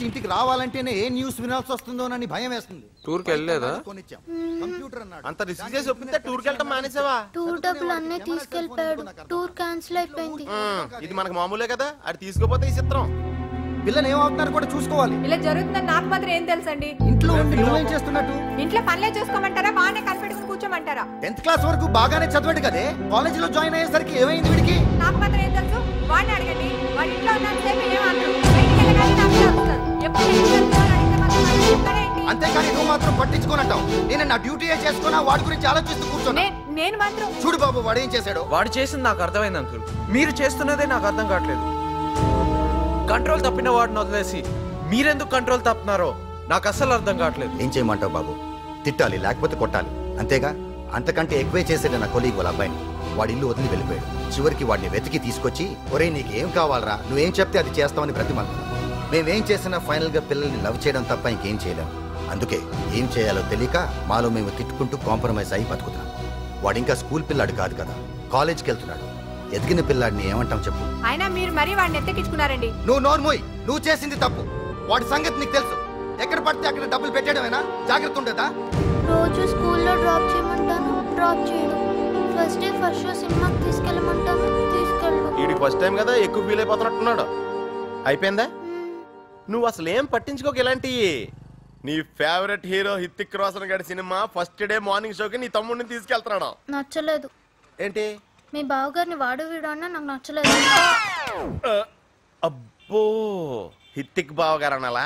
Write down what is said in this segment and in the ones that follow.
ఇంటికి రావాలంటేనే ఏ న్యూస్ వినాల్సి వస్తుందోనని భయం వేస్తుంది టూర్కి వెళ్ళలేదా కొనిచ్చాం కంప్యూటర్ అన్నాడు అంత రిస్క్ చేసి ఒప్పితే టూర్కి వెళ్ళటం మానేసావా టూర్ డబ్బులు అన్నీ తీసుకెళ్ళిపోయాడు టూర్ క్యాన్సిల్ అయిపోయింది ఉమ్, ఇది మనకు మామూలే కదా అది తీసుకుపోతే ఈ చిత్రం పిల్లలు ఏమవుతున్నారు కూడా చూసుకోవాలి ఇలా జరుగుతుందని నాకు మాత్రం ఏం తెలుసండి ఇంట్లో ఉండి నువ్వేం చేస్తున్నట్టు ఇంట్లో పనులే చూసుకోమంటారా బాగానే కనిపెట్టుకుని కూర్చోమంటారా టెన్త్ క్లాస్ వరకు బాగానే చదివాడు కదే కాలేజ్ లో జాయిన్ అయ్యేసరికి ఏమైంది వీడికి నాకు మాత్రం ఏం తెలుసు వాడిని అడగండి వాడి ఇంట్లో ఉన్నంతసేపు ఏం అనరు బయటికి వెళ్ళగానే నాకు వస్తారు ఎప్పుడు ఏం చేస్తున్నారో అడిగితే మాత్రం వాడు చెప్తారేంటి? అంతేకాని నువ్వు మాత్రం పట్టించుకోనంటావు నేను నా డ్యూటీ చేసుకున్నా వాడి గురించి ఆలోచిస్తూ కూర్చోన్నా నే- నేను మాత్రం చూడు బాబు వాడు ఏం చేశాడు వాడు చేసింది నాకు అర్థమైంది అంకుల్ మీరు చేస్తున్నదే నాకు అర్థం కావట్లేదు కంట్రోల్ తప్పిన వాడిని వదిలేసి మీరెందుకు కంట్రోల్ తప్పుతున్నారో నాకు అస్సలు అర్థం కావట్లేదు ఏం చేయమంటావు బాబు తిట్టాలి లేకపోతే కొట్టాలి అంతేగా అంతకంటే ఎక్కువే చేసేది నా కొలీగ్ వాళ్ళ అబ్బాయిని వాడి ఇల్లు వదిలి వెళ్ళిపోయాడు చివరికి వాడిని వెతికి తీసుకొచ్చి ఒరే నీకు ఏం కావాలరా నువ్వేం చెప్తే అది చేస్తామని బ్రతిమలు మేమేం చేసినా ఫైనల్ గా పిల్లల్ని లవ్ చేయడం తప్ప ఇంకేం చేయలేం అందుకే ఏం చేయాలో తెలియక మాలో మేము తిట్టుకుంటూ కాంప్రమైజ్ అయి బతుకుతాం వాడు ఇంకా స్కూల్ పిల్లాడు కాదు కదా కాలేజ్కి వెళ్తున్నాడు ఎదిగిన పిల్లాడిని ఏమంటాం చెప్పు అయినా మీరు మరీ వాడిని ఎత్తెక్కించుకున్నారండి నువ్వు నోర్మోయ్ నువ్వు చేసింది తప్పు వాడి సంగతి నీకు తెలుసు ఎక్కడ పడితే అక్కడ డబ్బులు పెట్టడమేనా జాగ్రత్త ఉండదా రోజు స్కూల్లో డ్రాప్ చేయమంటాను డ్రాప్ చేయడు ఫస్ట్ డే ఫస్ట్ షో సినిమాకి తీసుకెళ్ళమంటాను తీసుకెళ్ళు వీడికి ఫస్ట్ టైం కదా ఎక్కువ ఫీల్ అయిపోతున్నట్టున్నాడు అయిపోయిందా నువ్వు అసలు ఏం పట్టించుకోక ఇలాంటివి నీ ఫేవరెట్ హీరో హిత్తిక్ రోషన్ గడి సినిమా ఫస్ట్ డే మార్నింగ్ షోకి నీ తమ్ముడిని తీసుకెళ్తున్నాడు నచ్చలేదు ఏంటి మీ బావగారిని వాడు వీడు అన్నా నాకు నచ్చలేదు ఆ, అబ్బో హిత్తిక్ బావ గారు అనాలా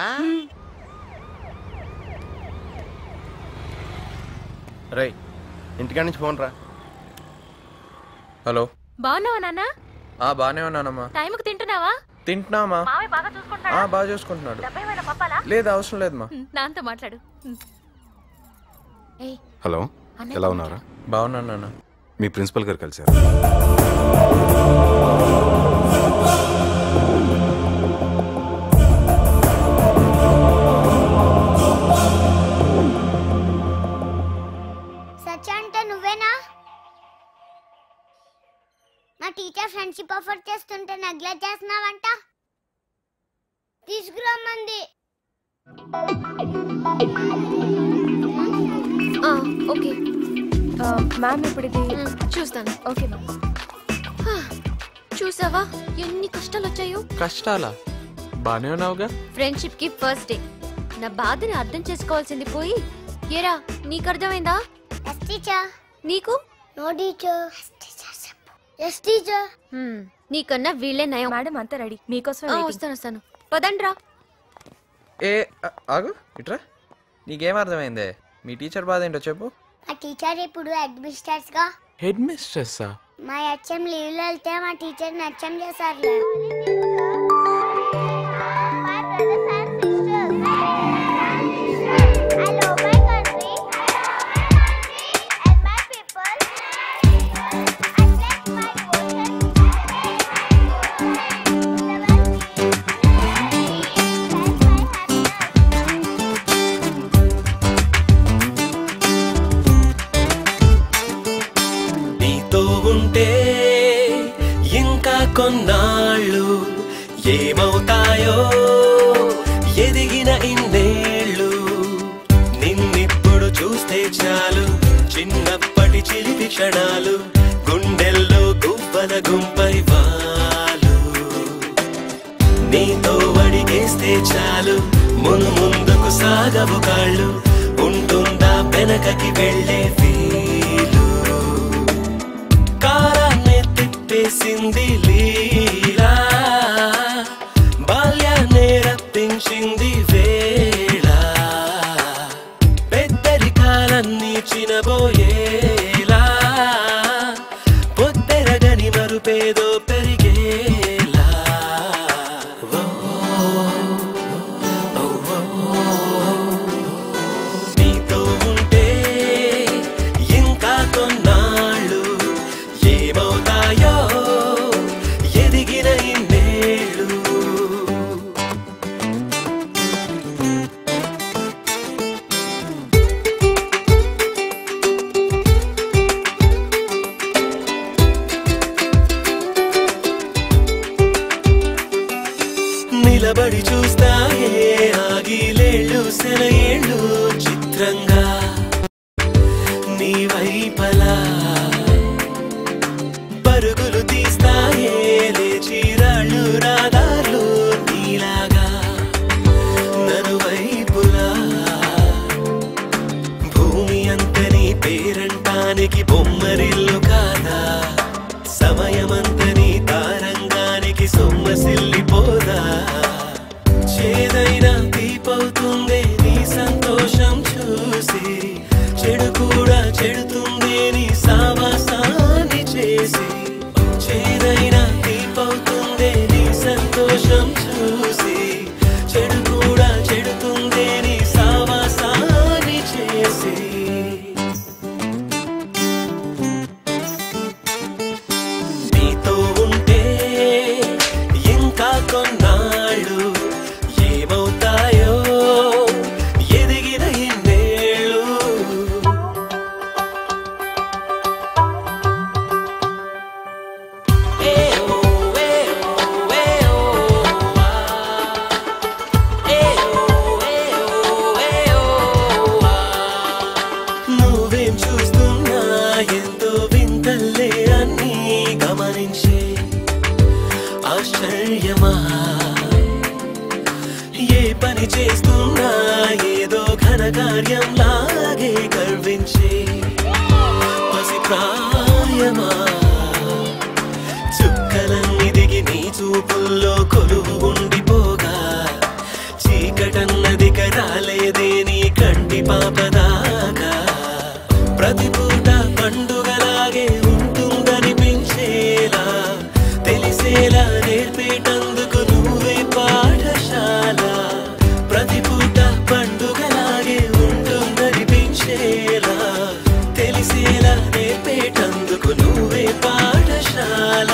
రై ఇంటికాడి నుంచి ఫోన్ రా హలో బాగున్నావా నాన్న ఆ బానే ఉన్నానమ్మా టైంకి తింటున్నావా తింటున్నామా మామయ్య బాగా ఆ చూసుకుంటాడా బాగా చూసుకుంటున్నాడు డబ్బా ఏమైనా పంపాలా లేదు అవసరం లేదు మా ఉమ్, నాన్నతో మాట్లాడు ఉమ్. ఏయ్ హలో అన్నయ్య ఎలా ఉన్నారా బాగున్నాను నాన్న మీ ప్రిన్సిపల్ గారు కలిసారు సచ్ అంటే నువ్వేనా నా టీచర్ ఫ్రెండ్షిప్ ఆఫర్ చేస్తుంటే నెగ్లెక్ట్ చేస్తున్నావంట తీసుకురమ్మంది ఓకే మ్యామ్ ఇప్పుడు ఇది చూస్తాను ఓకే మ్యామ్ చూసావా ఎన్ని కష్టాలు వచ్చాయో కష్టాలా బానే ఉన్నావుగా ఫ్రెండ్షిప్ కి ఫస్ట్ డే నా బాధని అర్థం చేసుకోవాల్సింది పోయి ఏరా నీకు అర్థమైందా ఎస్ టీచర్ నీకు no teacher yes teacher hmm, నీకన్నా వీళ్ళే నయం మేడం అంతా రెడీ మీకోసం ఆ, వస్తాను వస్తాను పదండ్రా ఏ ఆ, ఆగు ఇట్రా నీకేం అర్థమైందే మీ టీచర్ బాధ ఏంటో చెప్పు మా టీచర్ ఇప్పుడు అడ్మినిస్ట్రేటర్స్ గా హెడ్ మిస్ట్రెస్సా మా హెచ్ఎం లీవ్లో వెళ్తే మా టీచర్ హెచ్ఎం చేశారులే నీతో ఉంటే ఇంకా కొన్నాళ్ళు ఏమవుతాయో ఎదిగిన ఇన్నేళ్ళు నిన్నిప్పుడు చూస్తే చాలు చిన్నప్పటి చిలిపి క్షణాలు గుండెల్లో గువ్వల గుంపై వాలు నీతో అడిగేస్తే చాలు మును ముందుకు సాగవు కాళ్ళు ఉంటుందా వెనకకి వెళ్ళే వీలు కారాన్ని తిప్పేసింది లీలా బాల్యాన్ని రప్పించింది వేళ పెద్దరికాలన్నీ చినబోయేలా పొద్దెరగని మరుపేదో పెరిగేలా ఓ, ఓ, ఓ, నీతో ఉంటే ఇంకా కొన్నాళ్ళు ఏమవుతాయో చూసిన ఏళ్ళు చిత్రంగా నీ వైపలా పరుగులు తీస్తాయే లేచి రాళ్ళు రాదార్లు నీలాగా నను వైపులా భూమి అంతని పేరంటానికి బొమ్మరిల్లు కాదా సమయమంతని తారంగానికి సొమ్మసిల్లిపోదా చేదైనా దీపవుతుందే నీ సంతోషం చూసి చెడు కూడా చెడుతుందే నీ సావాసాన్ని చేసి చేదైనా దీపవుతుందే నీ సంతోషం చూసి చెడు కూడా చెడుతుందే నీ సావాసాన్ని చేసి నీతో ఉంటే ఇంకా కొన్నాళ్ళు ఏమవుతాయో ఎదిగిన ఇన్నేళ్ళు నువ్వేం చూస్తున్నా ఎంతో వింతల్లే అన్నీ గమనించే ఆశ్చర్యమా ఏ పని చేస్తున్నా ఏదో ఘనకార్యం లాగే గర్వించే పసి ప్రాయమా చుక్కలన్నీ దిగి నీ చూపుల్లో కొలువు ఉండిపోగా చీకటన్నదిక రాలేదే నీ కంటి పాపదాకా ప్రతి పూట పండుగలాగే ఉంటుందనిపించేలా తెలిసేలా నేర్పేటందుకు నువ్వే పాఠశాల ప్రతి పూట పండుగలాగే ఉంటుందనిపించేలా తెలిసేలా నేర్పేటందుకు నువ్వే పాఠశాల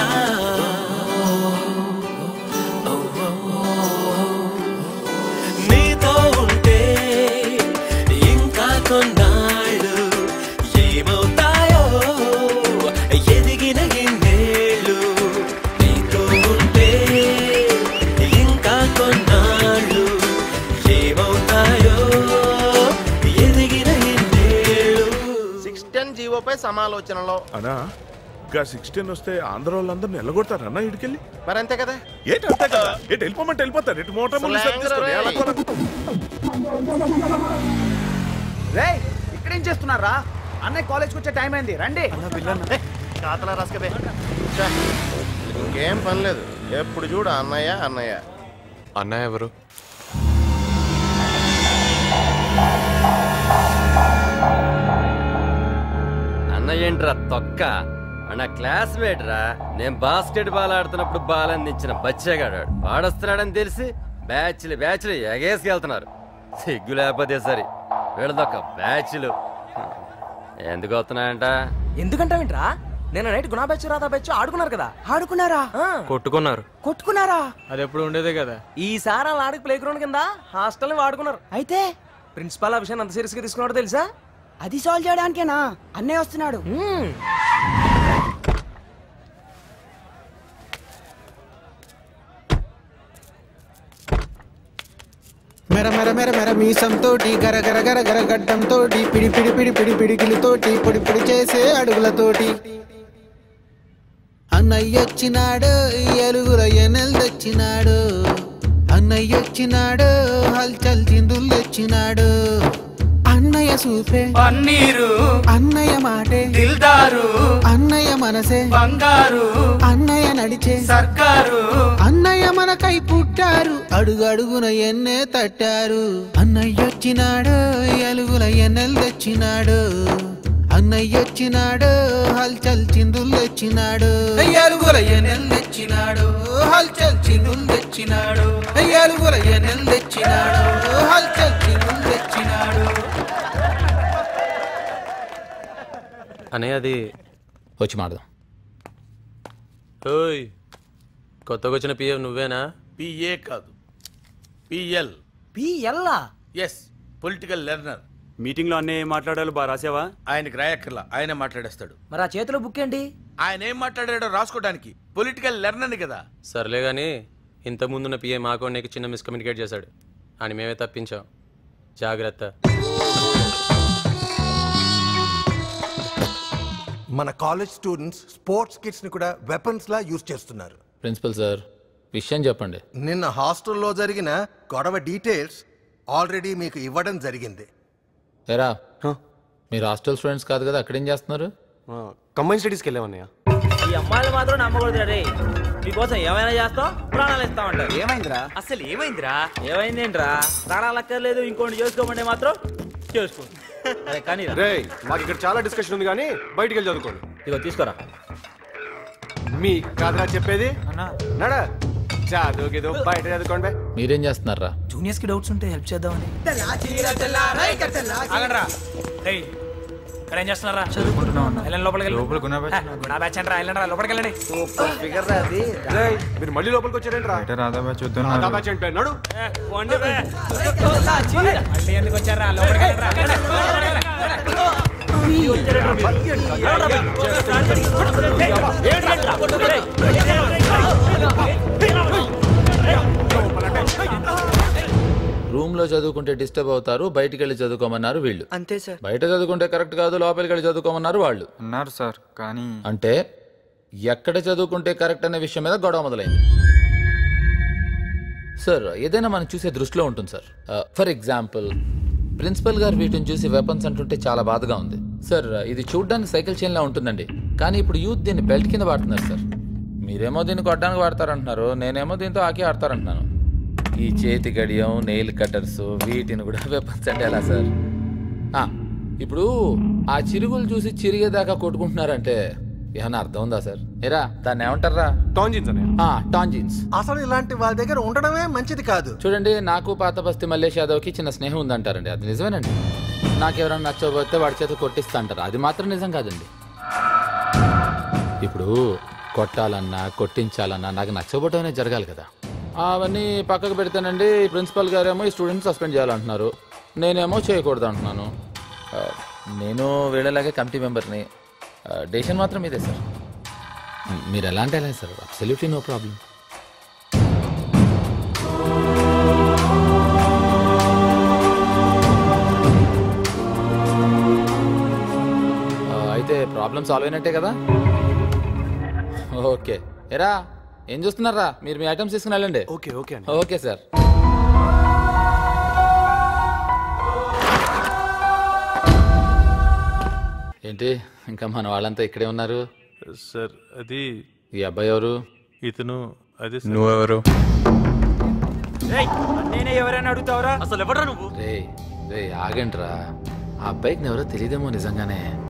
నీతో ఉంటే ఇంకా కొన్నాళ్ళు ఏమవుతాయో ఎదిగిన ఇన్నేళ్ళు నీతో ఉంటే ఇంకా కొన్నాళ్ళు ఏమవుతాయో ఎదిగిన ఇన్నేళ్ళు సిక్స్ టెన్ జీవోపై సమాలోచనలో అనా ఇంకా సిక్స్టీన్ వస్తే ఆంధ్ర వాళ్ళందరిని ఎల్లగొడతారు అన్న ఇటుకెళ్ళి మరి అంతే కదా ఏంటి అంతే కదా ఎటు వెళ్ళిపోమంటే వెళ్ళిపోతారు ఇటు మోటార్ ముందు Slang set చేసుకోండి. రా ఎలా రేయ్. కొన- రేయ్ ఇక్కడేం చేస్తున్నారా అన్నయ్య కాలేజ్కి వచ్చే టైం అయింది రండి కాతల రసకబే ఛే, ఇంకేం పని లేదు ఎప్పుడు చూడు అన్నయ్య అన్నయ్య అన్నయ్య ఎవరు అన్నయ్య ఏంట్రా తొక్క మన క్లాస్మేట్ రా నేను బాస్కెట్ బాల్ ఆడుతున్నప్పుడు బాల్ అందించిన బచ్చేగాడు వాడు. వాడొస్తున్నాడని తెలిసి బ్యాచ్లు బ్యాచ్లు ఎగేసుకెళ్తున్నారు సిగ్గు లేకపోతే సరి వీళ్ళదొక్క బ్యాచ్లు ఎందుకు వస్తున్నాయంట ఎందుకంటావేంట్రా నేను నైట్ గుణా బెచ్చు రాధా బెచ్చు ఆడుకున్నారు కదా ఆడుకున్నారా కొట్టుకున్నారు కొట్టుకున్నారా అది ఎప్పుడు ఉండేదే కదా ఈసారి అలా ఆడికి ప్లే గ్రౌండ్ కింద హాస్టల్ వాడుకున్నారు అయితే ప్రిన్సిపాల్ ఆ విషయాన్ని అంత సీరియస్ గా తీసుకున్నాడో తెలుసా అది సాల్వ్ చేయడానికేనా అన్నయ్య వస్తున్నాడు మెర మెర మెర మెర మీసంతోటి గర గర గర గర గడ్డంతోటి పిడి పిడి పిడి పిడి పిడికిలితోటి పొడి పొడి చేసే అడుగులతోటి అన్నయ్యొచ్చినాడు ఎలుగుల ఎనెల్ తెచ్చినాడు అన్నయ్యొచ్చినాడు హల్చల్ చిందులు తెచ్చినాడు అన్నయ్య సూపే పన్నీరు అన్నయ్య మాటే దిల్దారు అన్నయ్య మనసే బంగారు అన్నయ్య నడిచే సర్కారు అన్నయ్య మనకై పుట్టారు అడుగు అడుగున ఎన్నే తట్టారు అన్నయ్యొచ్చినాడు ఎలుగుల ఎన్నెలు తెచ్చినాడు అన్నయ్యొచ్చినాడు హల్చల్ చిందులు తెచ్చినాడు ఎలుగుల ఎన్నెలు తెచ్చినాడు హల్చల్ చిందులు తెచ్చినాడు ఎలుగుల ఎన్నెలు తెచ్చినాడు హల్చల్ చిందులు తెచ్చినాడు అన్నయ్య అది వచ్చి మాడదాం ఓయ్ కొత్తగా వచ్చిన పిఎఫ్ నువ్వేనా పిఏ కాదు పిఎల్ పిఎల్లా ఎస్ పొలిటికల్ లెర్నర్ మీటింగ్ లో అన్నయ్య ఏం మాట్లాడాలో బాగా రాసావా ఆయనకి రాయక్కర్లా ఆయనే మాట్లాడేస్తాడు మరి ఆ చేతిలో బుక్ ఏంటి ఆయన ఏం మాట్లాడాడో రాసుకోవడానికి పొలిటికల్ లెర్నర్ కదా సర్లే కానీ ఇంతకుముందున్న పిఏ మాకు నీకు చిన్న మిస్కమ్యూనికేట్ చేశాడు అని మేమే తప్పించాం జాగ్రత్త మన కాలేజ్ స్టూడెంట్స్ స్పోర్ట్స్ కిట్స్ ని కూడా వెపన్స్ లా యూజ్ చేస్తున్నారు ప్రిన్సిపల్ సార్ విషయం చెప్పండి నిన్న హాస్టల్లో జరిగిన గొడవ డీటెయిల్స్ ఆల్రెడీ మీకు ఇవ్వడం జరిగింది ఎరా మీరు హాస్టల్ స్టూడెంట్స్ కాదు కదా అక్కడేం చేస్తున్నారు కంబైన్ స్టడీస్కి వెళ్ళామన్నయ్య ఈ అమ్మాయిలు మాత్రం నమ్మకూడదు రే మీకోసం ఏమైనా చేస్తాం ప్రాణాలు ఇస్తామంటారు ఏమైందిరా అసలు ఏమైందిరా ఏమైందేంట్రా ప్రాణాలు అక్కర్లేదు ఇంకోటి చేసుకోమంటే మాత్రం చేసుకో అరే కానీ రే మాకు ఇక్కడ చాలా డిస్కషన్ ఉంది కానీ బయటికి వెళ్ళి చదువుకోండి ఇగో తీసుకోరా మీ కాదురా చెప్పేది నడ చదువుకేదో బయట చదువుకోండి బే. మీరేం చేస్తున్నారా జూనియర్స్ కి డౌట్స్ ఉంటే హెల్ప్ చేద్దామని ఆగండ్రా రేయ్ ఇక్కడ ఏం చేస్తున్నారా చదువుకుంటున్నాం వెళ్ళండి లోపలికి వెళ్ళి లోపలికి గుణా బ్యాచ్ అంటారా వెళ్ళండి లోపలికి వెళ్ళండి సూపర్ ఫిగర్ రా అది రేయ్, మీరు మళ్ళీ లోపలికి వచ్చారేంట్రా రాధా బ్యాచ్ రాధా బ్యాచ్ అంటే నడు మళ్ళీ ఎందుకు వచ్చారా లోపలికి వెళ్ళండి రూమ్ లో చదువుకుంటే డిస్టర్బ్ అవుతారు బయటికి వెళ్ళి చదువుకోమన్నారు వీళ్ళు అంతే సార్ బయట చదువుకుంటే కరెక్ట్ కాదు లోపలికి వెళ్ళి చదువుకోమన్నారు వాళ్ళు అన్నారు సార్ కానీ అంటే ఎక్కడ చదువుకుంటే కరెక్ట్ అనే విషయం మీద గొడవ మొదలైంది సార్ ఏదైనా మనం చూసే దృష్టిలో ఉంటుంది సార్ ఫర్ ఎగ్జాంపుల్ ప్రిన్సిపల్ గారు వీటిని చూసి వెపన్స్ అంటుంటే చాలా బాధగా ఉంది సార్ ఇది చూడ్డానికి సైకిల్ చైన్లా ఉంటుందండి కానీ ఇప్పుడు యూత్ దీన్ని బెల్ట్ కింద వాడుతున్నారు సార్ మీరేమో దీన్ని కొట్టడానికి వాడతారంటున్నారు నేనేమో దీంతో ఆకి ఆడతారంటున్నాను ఈ చేతి గడియం నెయిల్ కట్టర్స్ వీటిని కూడా వెపన్స్ అంటే ఎలా సార్ ఆ, ఇప్పుడు ఆ చిరుగులు చూసి చిరిగేదాకా కొట్టుకుంటున్నారంటే ఏమన్నా అర్థం ఉందా సార్ ఏరా దాన్ని ఏమంటారా టాంజిన్స్ అనే టాంజిన్స్ అసలు ఇలాంటి వాళ్ళ దగ్గర ఉండడమే మంచిది కాదు చూడండి నాకు పాత బస్తీ మల్లేష్ యాదవ్కి చిన్న స్నేహం ఉందంటారండి అది నిజమేనండి నాకు ఎవరైనా నచ్చకపోతే వాడి చేత కొట్టిస్తా అంటారు అది మాత్రం నిజం కాదండి ఇప్పుడు కొట్టాలన్నా కొట్టించాలన్నా నాకు నచ్చకపోవటం అనేది జరగాలి కదా అవన్నీ పక్కకు పెడితేనండి ప్రిన్సిపల్ గారేమో ఈ స్టూడెంట్ సస్పెండ్ చేయాలంటున్నారు నేనేమో చేయకూడదు అంటున్నాను ఆ, నేను వీళ్ళలాగే కమిటీ మెంబర్ని డెసిషన్ మాత్రం ఇదే సార్ మీరు ఎలా అంటే ఎలా సార్ అబ్సల్యూట్లీ నో ప్రాబ్లం అయితే ప్రాబ్లం సాల్వ్ అయినట్టే కదా ఓకే ఎరా ఏం చూస్తున్నారా మీరు మీ ఐటమ్స్ తీసుకుని వెళ్ళండి ఓకే ఓకే అండి ఓకే సార్ ఏంటి ఇంకా మన వాళ్ళంతా ఇక్కడే ఉన్నారు సార్ అది ఈ అబ్బాయి ఎవరు ఇతను అదే నువ్వెవరు నేనే ఎవరైనా అడుగుతావరా అసలు ఎవరు నువ్వు రే రే ఆగండ్రా ఆ అబ్బాయికి ఎవరో తెలియదేమో నిజంగానే